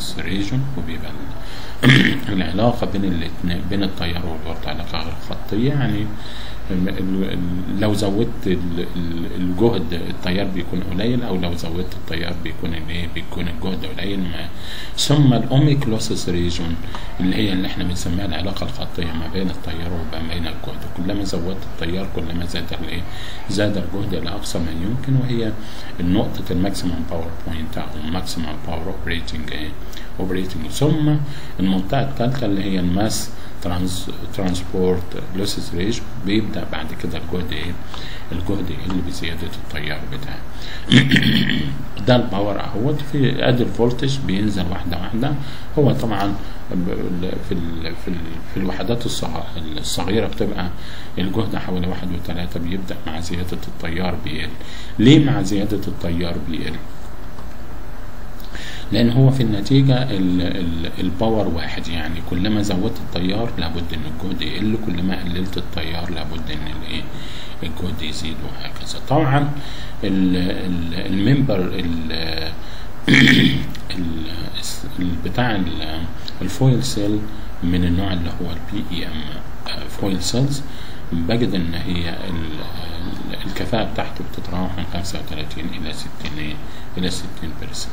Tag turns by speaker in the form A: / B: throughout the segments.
A: لوسس ريجون وبيبقى العلاقة بين الاثنين بين التيار والورد علاقة غير خطية يعني لو زودت الجهد التيار بيكون قليل او لو زودت التيار بيكون الايه بيكون الجهد قليل ما ثم الاوميك لوسس ريجون اللي هي اللي احنا بنسميها العلاقه الخطيه ما بين التيار وما بين الجهد كلما زودت التيار كلما زاد الايه زاد الجهد الى اقصى ما يمكن وهي نقطه الماكسيمم باور بوينت او الماكسيمم باور اوبريتنج ايه اوبريتنج ثم المنطقه الثالثه اللي هي الماس ترانس ترانسبورت لوسز ريش بيبدا بعد كده الجهد ايه الجهد يقل بزياده التيار بتاعه ده الباور اهوت في ادي الفولتج بينزل واحده واحده هو طبعا في ال في ال في الوحدات الصغيره بتبقى الجهد حوالي واحد وثلاثة بيبدا مع زياده التيار بيقل ليه مع زياده التيار بيقل لان هو في النتيجه ال ال الباور واحد يعني كلما زودت التيار لابد ان الجهد يقل كلما قللت التيار لابد ان الايه الجهد يزيد وهكذا طبعا ال ال الممبر ال بتاع الفويل سيل من النوع اللي هو البي اي ام فويل سيلز بجد ان هي الكفاءة بتاعته بتتراوح من 35 الى 60 الى 60 بيرسنت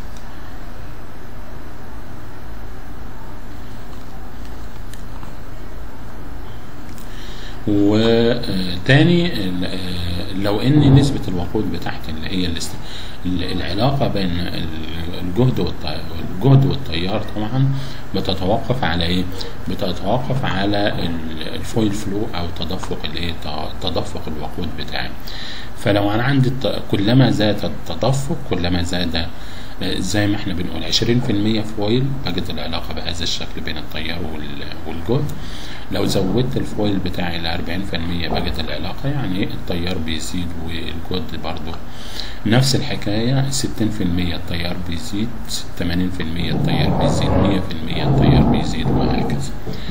A: وتاني لو ان نسبة الوقود بتاعت اللي هي العلاقة بين الجهد والجهد والتيار طبعا بتتوقف على ايه؟ بتتوقف على الفويل فلو او تدفق الايه؟ تدفق الوقود بتاعي. فلو انا عندي كلما زاد التدفق كلما زاد زي ما احنا بنقول 20% فويل بجد العلاقة بهذا الشكل بين التيار والجهد لو زودت الفويل بتاعي ل 40% بجد العلاقة يعني التيار بيزيد والجهد برضه نفس الحكاية 60% التيار بيزيد 80% التيار بيزيد 100% التيار بيزيد وهكذا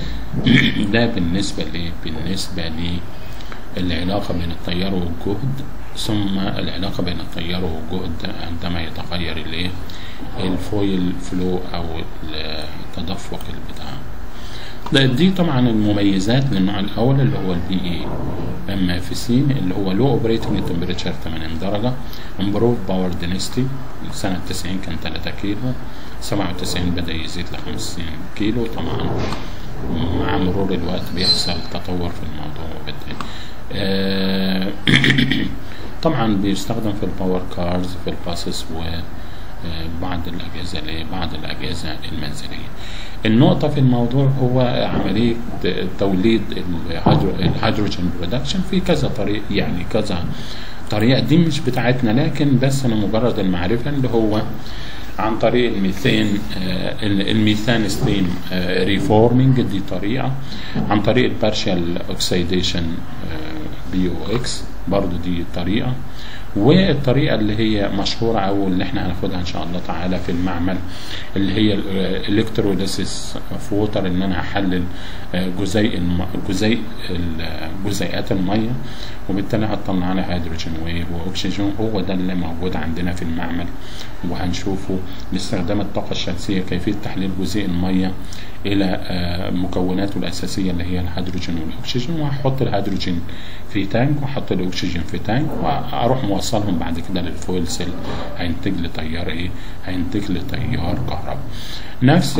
A: ده بالنسبة ليه؟ بالنسبة للعلاقة بين التيار والجهد ثم العلاقة بين التيار والجهد عندما يتغير الايه الفويل فلو او التدفق البتاع دي طبعا المميزات للنوع الاول اللي هو البي اي ام اف سي اللي هو لو اوبريتنج تمبريتشر 80 درجه امبروف باور دينستي سنه 90 كان 3 كيلو 97 بدا يزيد ل 50 كيلو طبعا مع مرور الوقت بيحصل تطور في الموضوع بالتالي آه طبعا بيستخدم في الباور كارز في الباسس وبعض الأجهزة بعض الأجهزة المنزلية النقطة في الموضوع هو عملية توليد الهيدروجين برودكشن في كذا طريق يعني كذا طريقة دي مش بتاعتنا لكن بس أنا مجرد المعرفة اللي هو عن طريق الميثان آه الميثان ستيم آه ريفورمينج دي طريقة عن طريق البارشال اوكسيديشن بي او اكس برضو دي طريقة والطريقة اللي هي مشهورة أو اللي احنا هناخدها إن شاء الله تعالى في المعمل اللي هي الالكتروليسيس اوف ووتر إن أنا أحلل جزيء جزيء جزيئات المية وبالتالي هتطلع لنا هيدروجين وأكسجين هو ده اللي موجود عندنا في المعمل وهنشوفه باستخدام الطاقة الشمسية كيفية تحليل جزيء المية إلى مكوناته الأساسية اللي هي الهيدروجين والأكسجين وهحط الهيدروجين في تانك وأحط الأكسجين في تانك وأروح موصلهم بعد كده للفويل سيل هينتج لي تيار إيه؟ هينتج لي تيار كهرباء. نفس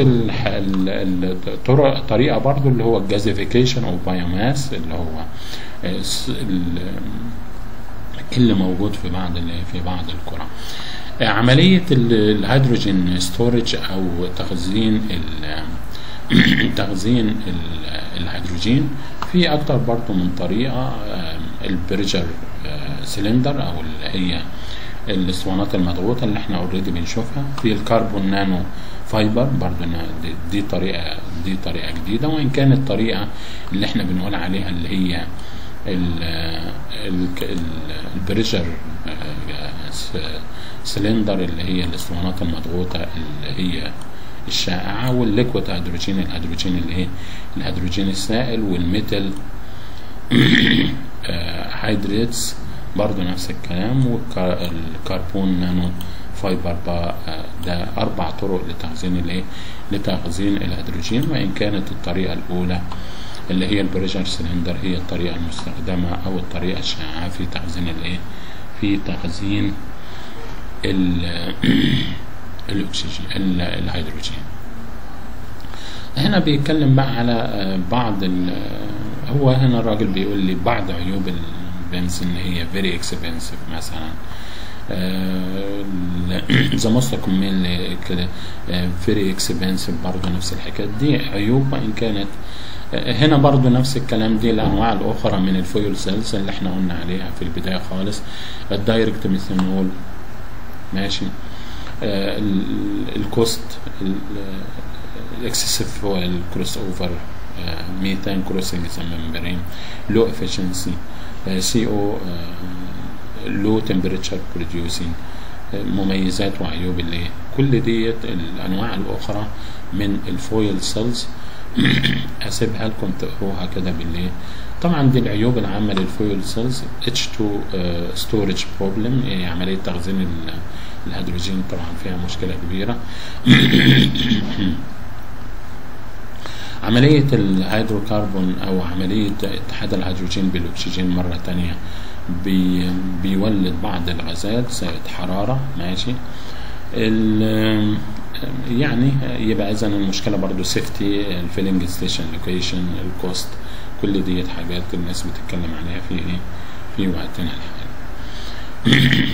A: الطريقة برضو اللي هو الجازيفيكيشن أو بايوماس اللي هو اللي موجود في بعض في بعض القرى. عملية الهيدروجين ستورج أو تخزين تخزين الهيدروجين في أكتر برضو من طريقة البريجر سلندر أو اللي هي الاسطوانات المضغوطة اللي احنا اوريدي بنشوفها في الكربون نانو فايبر برضو دي, دي طريقة دي طريقة جديدة وإن كانت الطريقة اللي احنا بنقول عليها اللي هي البريشر سلندر اللي هي الاسطوانات المضغوطة اللي هي الشائعة والليكويد هيدروجين الهيدروجين الايه الهيدروجين السائل والميتال هيدريتس برضو نفس الكلام والكربون نانو فايبر با ده اربع طرق لتخزين الايه لتخزين الهيدروجين وان كانت الطريقه الاولى اللي هي البريشر سلندر هي الطريقه المستخدمه او الطريقه الشائعه في تخزين الايه في تخزين الاكسجين الهيدروجين هنا بيتكلم بقى على بعض هو هنا الراجل بيقول لي بعض عيوب البنزين هي فيري اكسبنسيف مثلا ذا موست كومين كده فيري اكسبنسيف برضه نفس الحكايه دي عيوب وان كانت هنا برضو نفس الكلام دي الانواع الاخرى من الفويل سيلز اللي احنا قلنا عليها في البدايه خالص الدايركت ميثانول ماشي آه الكوست الاكسسيف الكروس اوفر ميثان كروسنج ممبرين لو افشنسي سي او لو تمبريتشر بروديوسينج مميزات وعيوب اللي كل ديت الانواع الاخرى من الفويل سيلز هسيبها لكم تقروها كده بالليل طبعا دي العيوب العامه للفويل سيلز H2 ستورج بروبلم يعني عمليه تخزين الهيدروجين طبعا فيها مشكله كبيره عملية الهيدروكربون أو عملية اتحاد الهيدروجين بالأكسجين مرة تانية بي بيولد بعض الغازات زائد حرارة ماشي يعني يبقى اذا المشكله برضو سيفتي الفيلنج ستيشن لوكيشن الكوست كل ديت حاجات الناس بتتكلم عليها في ايه في وقتنا الحالي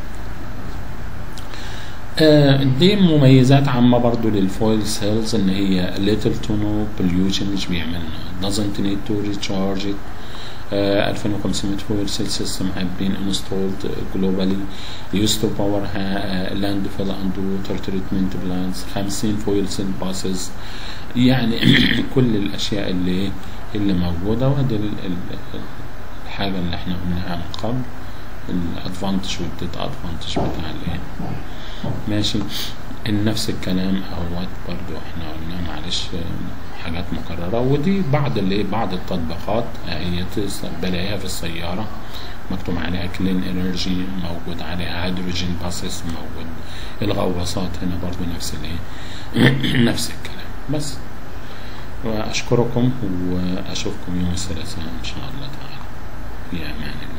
A: آه دي مميزات عامة برضو للفويل سيلز ان هي little to no pollution مش بيعمل doesn't need to recharge it uh, 2500 fuel cell system have been installed globally used to power uh, landfill and water treatment plants 50 fuel cell buses يعني كل الاشياء اللي اللي موجوده وهذه الحاجه اللي احنا قلناها من قبل الادفانتج والديت ادفانتج بتاع الايه ماشي نفس الكلام اهوت برضو احنا قلنا معلش حاجات مكرره ودي بعض اللي بعض التطبيقات هي بلاقيها في السياره مكتوب عليها كلين انرجي موجود عليها هيدروجين باسس موجود الغواصات هنا برضو نفس الايه نفس الكلام بس واشكركم واشوفكم يوم الثلاثاء ان شاء الله تعالى في امان الله